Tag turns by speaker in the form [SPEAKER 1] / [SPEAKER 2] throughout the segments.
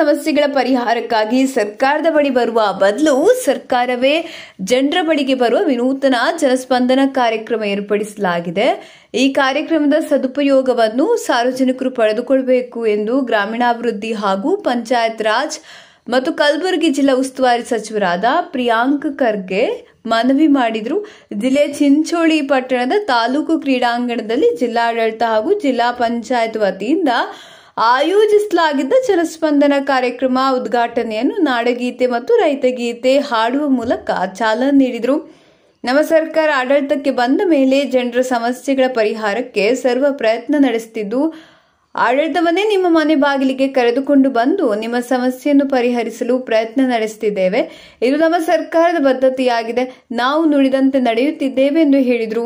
[SPEAKER 1] ಸಮಸ್ಯೆಗಳ ಪರಿಹಾರಕ್ಕಾಗಿ ಸರ್ಕಾರದ ಬಳಿ ಬರುವ ಬದಲು ಸರ್ಕಾರವೇ ಜನರ ಬಳಿಗೆ ಬರುವ ವಿನೂತನ ಜನಸ್ಪಂದನ ಕಾರ್ಯಕ್ರಮ ಏರ್ಪಡಿಸಲಾಗಿದೆ ಈ ಕಾರ್ಯಕ್ರಮದ ಸದುಪಯೋಗವನ್ನು ಸಾರ್ವಜನಿಕರು ಪಡೆದುಕೊಳ್ಳಬೇಕು ಎಂದು ಗ್ರಾಮೀಣಾಭಿವೃದ್ಧಿ ಹಾಗೂ ಪಂಚಾಯತ್ ರಾಜ್ ಮತ್ತು ಕಲಬುರಗಿ ಜಿಲ್ಲಾ ಉಸ್ತುವಾರಿ ಸಚಿವರಾದ ಪ್ರಿಯಾಂಕ್ ಖರ್ಗೆ ಮನವಿ ಮಾಡಿದ್ರು ಜಿಲ್ಲೆಯ ಚಿಂಚೋಳಿ ಪಟ್ಟಣದ ತಾಲೂಕು ಕ್ರೀಡಾಂಗಣದಲ್ಲಿ ಜಿಲ್ಲಾಡಳಿತ ಹಾಗೂ ಜಿಲ್ಲಾ ಪಂಚಾಯತ್ ವತಿಯಿಂದ ಆಯೋಜಿಸಲಾಗಿದ್ದ ಜನಸ್ಪಂದನ ಕಾರ್ಯಕ್ರಮ ಉದ್ಘಾಟನೆಯನ್ನು ನಾಡಗೀತೆ ಮತ್ತು ರೈತಗೀತೆ ಹಾಡುವ ಮೂಲಕ ಚಾಲನೆ ನೀಡಿದರು ನಮ್ಮ ಸರ್ಕಾರ ಆಡಳಿತಕ್ಕೆ ಬಂದ ಮೇಲೆ ಜನರ ಸಮಸ್ಯೆಗಳ ಪರಿಹಾರಕ್ಕೆ ಸರ್ವ ಪ್ರಯತ್ನ ನಡೆಸುತ್ತಿದ್ದು ಆಡಳಿತವನ್ನೇ ನಿಮ್ಮ ಮನೆ ಬಾಗಿಲಿಗೆ ಕರೆದುಕೊಂಡು ಬಂದು ನಿಮ್ಮ ಸಮಸ್ಯೆಯನ್ನು ಪರಿಹರಿಸಲು ಪ್ರಯತ್ನ ನಡೆಸುತ್ತಿದ್ದೇವೆ ಇದು ನಮ್ಮ ಸರ್ಕಾರದ ಬದ್ಧತೆಯಾಗಿದೆ ನಾವು ನುಡಿದಂತೆ ನಡೆಯುತ್ತಿದ್ದೇವೆ ಎಂದು ಹೇಳಿದರು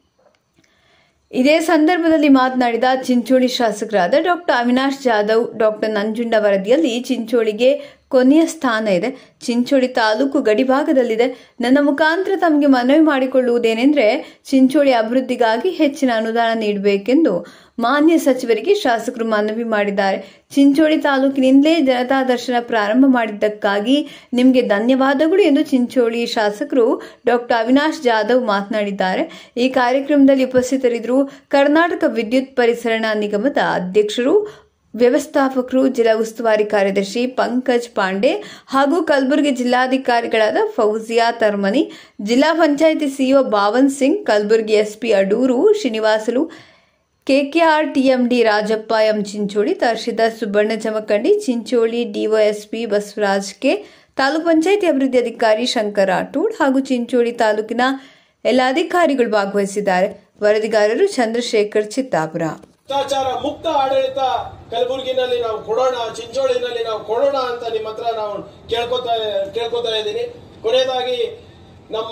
[SPEAKER 1] ಇದೇ ಸಂದರ್ಭದಲ್ಲಿ ಮಾತನಾಡಿದ ಚಿಂಚೋಳಿ ಶಾಸಕರಾದ ಡಾಕ್ಟರ್ ಅವಿನಾಶ್ ಜಾಧವ್ ಡಾಕ್ಟರ್ ನಂಜುಂಡ ವರದಿಯಲ್ಲಿ ಚಿಂಚೋಳಿಗೆ ಕೊನೆಯ ಸ್ಥಾನ ಇದೆ ಚಿಂಚೋಳಿ ತಾಲೂಕು ಗಡಿಭಾಗದಲ್ಲಿದೆ ನನ್ನ ಮುಖಾಂತರ ತಮಗೆ ಮನವಿ ಮಾಡಿಕೊಳ್ಳುವುದೇನೆಂದರೆ ಚಿಂಚೋಳಿ ಅಭಿವೃದ್ಧಿಗಾಗಿ ಹೆಚ್ಚಿನ ಅನುದಾನ ನೀಡಬೇಕೆಂದು ಮಾನ್ಯ ಸಚಿವರಿಗೆ ಶಾಸಕರು ಮನವಿ ಮಾಡಿದ್ದಾರೆ ಚಿಂಚೋಳಿ ತಾಲೂಕಿನಿಂದಲೇ ಜನತಾ ದರ್ಶನ ಪ್ರಾರಂಭ ಮಾಡಿದ್ದಕ್ಕಾಗಿ ನಿಮಗೆ ಧನ್ಯವಾದಗಳು ಎಂದು ಚಿಂಚೋಳಿ ಶಾಸಕರು ಡಾಕ್ಟರ್ ಅವಿನಾಶ್ ಜಾಧವ್ ಮಾತನಾಡಿದ್ದಾರೆ ಈ ಕಾರ್ಯಕ್ರಮದಲ್ಲಿ ಉಪಸ್ಥಿತರಿದ್ದರು ಕರ್ನಾಟಕ ವಿದ್ಯುತ್ ಪರಿಸರಣ ನಿಗಮದ ಅಧ್ಯಕ್ಷರು ವ್ಯವಸ್ಥಾಪಕರು ಜಿಲ್ಲಾ ಉಸ್ತುವಾರಿ ಕಾರ್ಯದರ್ಶಿ ಪಂಕಜ್ ಪಾಂಡೆ ಹಾಗೂ ಕಲಬುರಗಿ ಜಿಲ್ಲಾಧಿಕಾರಿಗಳಾದ ಫೌಜಿಯಾ ತರ್ಮನಿ ಜಿಲ್ಲಾ panchayat CEO Bhavan Singh Kalaburagi SP Adur Srinivasalu KKR TMD Rajappa M Chincholi tahsildar Subbanna Jamkhandi Chincholi DYSP Basavaraj K taluk panchayat ಅಭಿವೃದ್ಧಿ ಅಧಿಕಾರಿ ಶಂಕರ್ ರಾಠೋಡ್ ಹಾಗೂ ಚಿಂಚೋಳಿ ತಾಲೂಕಿನ ಎಲ್ಲ ಅಧಿಕಾರಿಗಳು ಭಾಗವಹಿಸಿದ್ದಾರೆ ವರದಿಗಾರರು ಚಂದ್ರಶೇಖರ್ ಚಿತ್ತಾಪುರ
[SPEAKER 2] ಭ್ರಷ್ಟಾಚಾರ ಮುಕ್ತ ಆಡಳಿತ ಕಲಬುರಗಿನಲ್ಲಿ ನಾವು ಕೊಡೋಣ ಚಿಂಚೋಳಿನಲ್ಲಿ ನಾವು ಕೊಡೋಣ ಅಂತ ನಿಮ್ಮ ಹತ್ರ ನಾವು ಕೇಳ್ಕೊತಾ ಕೇಳ್ಕೊತಾ ಇದ್ದೀನಿ ಕೊನೆಯದಾಗಿ ನಮ್ಮ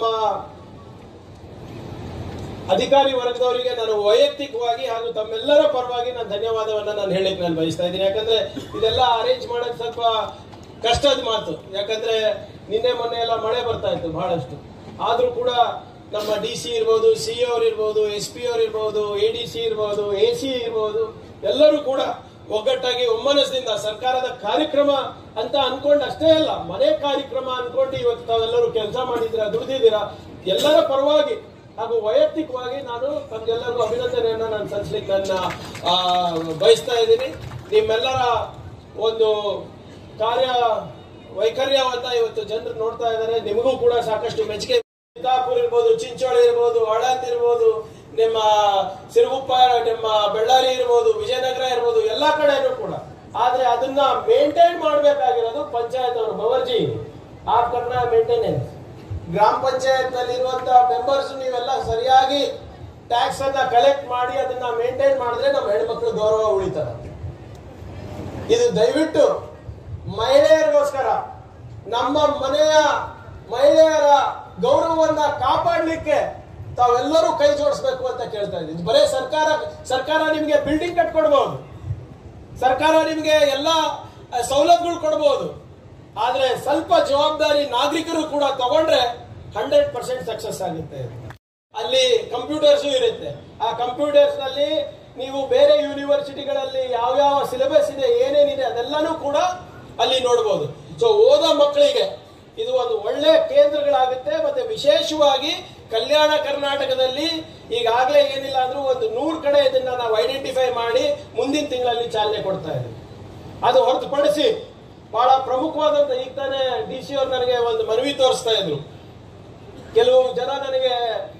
[SPEAKER 2] ಅಧಿಕಾರಿ ವರ್ಗದವರಿಗೆ ನಾನು ವೈಯಕ್ತಿಕವಾಗಿ ಹಾಗೂ ತಮ್ಮೆಲ್ಲರ ಪರವಾಗಿ ನಾನು ಧನ್ಯವಾದವನ್ನ ನಾನು ಹೇಳಿಕ್ ನಾನು ಬಯಸ್ತಾ ಇದ್ದೀನಿ ಯಾಕಂದ್ರೆ ಇದೆಲ್ಲ ಅರೇಂಜ್ ಮಾಡೋದು ಸ್ವಲ್ಪ ಕಷ್ಟದ ಮಾತು ಯಾಕಂದ್ರೆ ನಿನ್ನೆ ಮೊನ್ನೆ ಎಲ್ಲ ಮಳೆ ಬರ್ತಾ ಇತ್ತು ಬಹಳಷ್ಟು ಆದ್ರೂ ಕೂಡ ನಮ್ಮ ಡಿ ಸಿ ಇರ್ಬೋದು ಸಿ ಅವ್ರು ಇರ್ಬೋದು ಎಸ್ ಪಿ ಅವ್ರು ಇರ್ಬೋದು ಎ ಡಿ ಸಿ ಇರ್ಬೋದು ಎ ಸಿ ಇರ್ಬೋದು ಎಲ್ಲರೂ ಕೂಡ ಒಗ್ಗಟ್ಟಾಗಿ ಒಮ್ಮನಸ್ಸಿಂದ ಸರ್ಕಾರದ ಕಾರ್ಯಕ್ರಮ ಅಂತ ಅನ್ಕೊಂಡು ಅಷ್ಟೇ ಅಲ್ಲ ಮನೆ ಕಾರ್ಯಕ್ರಮ ಅನ್ಕೊಂಡು ಇವತ್ತು ತಾವೆಲ್ಲರೂ ಕೆಲಸ ಮಾಡಿದ್ದೀರಾ ದುಡಿದಿದ್ದೀರಾ ಎಲ್ಲರ ಪರವಾಗಿ ಹಾಗೂ ವೈಯಕ್ತಿಕವಾಗಿ ನಾನು ತಮ್ಗೆಲ್ಲರಿಗೂ ಅಭಿನಂದನೆಯನ್ನ ನಾನು ಸಲ್ಲಿಸ್ಲಿಕ್ಕೆ ನನ್ನ ಆ, ಬಯಸ್ತಾ ಇದ್ದೀನಿ ನಿಮ್ಮೆಲ್ಲರ ಒಂದು ಕಾರ್ಯ ವೈಖರ್ಯವನ್ನ ಇವತ್ತು ಜನರು ನೋಡ್ತಾ ಇದ್ದಾರೆ ನಿಮಗೂ ಕೂಡ ಸಾಕಷ್ಟು ಮೆಚ್ಚುಗೆ ಸಿದ್ದಾಪುರ ಇರ್ಬೋದು ಚಿಂಚೋಳಿ ಇರ್ಬೋದು ಆಳಂದ್ ಇರ್ಬೋದು ನಿಮ್ಮ ಸಿರುಗುಪ್ಪ ನಿಮ್ಮ ಬಳ್ಳಾರಿ ಇರ್ಬೋದು ವಿಜಯನಗರ ಇರ್ಬೋದು ಎಲ್ಲಾ ಕಡೆನೂ ಕೂಡ ಆದ್ರೆ ಅದನ್ನ ಮೇಂಟೈನ್ ಮಾಡ್ಬೇಕಾಗಿರೋದು ಪಂಚಾಯತ್ ಅವರು ಬವರ್ಜಿ ಆ ಕರ್ನ ಮೇಂಟೆನೆನ್ಸ್ ಗ್ರಾಮ ಪಂಚಾಯತ್ ನಲ್ಲಿ ಇರುವಂತಹ ಮೆಂಬರ್ಸ್ ನೀವೆಲ್ಲ ಸರಿಯಾಗಿ ಟ್ಯಾಕ್ಸ್ ಅನ್ನ ಕಲೆಕ್ಟ್ ಮಾಡಿ ಅದನ್ನ ಮೇಂಟೈನ್ ಮಾಡಿದ್ರೆ ನಮ್ಮ ಹೆಣ್ಮಕ್ಳು ಗೌರವ ಉಳಿತಾರೆ ಇದು ದಯವಿಟ್ಟು ಮಹಿಳೆಯರಿಗೋಸ್ಕರ ನಮ್ಮ ಮನೆಯ ಮಹಿಳೆಯರ ಗೌರವವನ್ನ ಕಾಪಾಡಲಿಕ್ಕೆ ತಾವೆಲ್ಲರೂ ಕೈ ಜೋಡಿಸ್ಬೇಕು ಅಂತ ಕೇಳ್ತಾ ಇದ್ದೀನಿ ಬರೇ ಸರ್ಕಾರ ಸರ್ಕಾರ ನಿಮಗೆ ಬಿಲ್ಡಿಂಗ್ ಕಟ್ಕೊಡ್ಬಹುದು ಸರ್ಕಾರ ನಿಮಗೆ ಎಲ್ಲ ಅಹ್, ಸವಲತ್ತುಗಳು ಕೊಡಬಹುದು ಆದ್ರೆ ಸ್ವಲ್ಪ ಜವಾಬ್ದಾರಿ ನಾಗರಿಕರು ಕೂಡ ತಗೊಂಡ್ರೆ ಹಂಡ್ರೆಡ್ ಪರ್ಸೆಂಟ್ ಸಕ್ಸಸ್ ಆಗುತ್ತೆ ಅಲ್ಲಿ ಕಂಪ್ಯೂಟರ್ಸ್ ಇರುತ್ತೆ ಆ ಕಂಪ್ಯೂಟರ್ಸ್ ನಲ್ಲಿ ನೀವು ಬೇರೆ ಯೂನಿವರ್ಸಿಟಿಗಳಲ್ಲಿ ಯಾವ್ಯಾವ ಸಿಲೆಬಸ್ ಇದೆ ಏನೇನಿದೆ ಅದೆಲ್ಲಾನು ಕೂಡ ಅಲ್ಲಿ ನೋಡಬಹುದು ಸೊ ಓದ ಮಕ್ಕಳಿಗೆ ಇದು ಒಂದು ಒಳ್ಳೆ ಕೇಂದ್ರಗಳಾಗುತ್ತೆ ಮತ್ತೆ ವಿಶೇಷವಾಗಿ ಕಲ್ಯಾಣ ಕರ್ನಾಟಕದಲ್ಲಿ ಈಗಾಗಲೇ ಏನಿಲ್ಲ ಅಂದ್ರೂ ಒಂದು ನೂರು ಕಡೆ ಇದನ್ನ ನಾವು ಐಡೆಂಟಿಫೈ ಮಾಡಿ ಮುಂದಿನ ತಿಂಗಳಲ್ಲಿ ಚಾಲನೆ ಕೊಡ್ತಾ ಇದ್ದೀವಿ ಅದು ಹೊರತುಪಡಿಸಿ ಬಹಳ ಪ್ರಮುಖವಾದಂತ ಈಗ ತಾನೇ ಡಿ ಸಿ ಅವ್ರು ನನಗೆ ಒಂದು ಮನವಿ ತೋರಿಸ್ತಾ ಇದ್ರು ಕೆಲವು ಜನ ನನಗೆ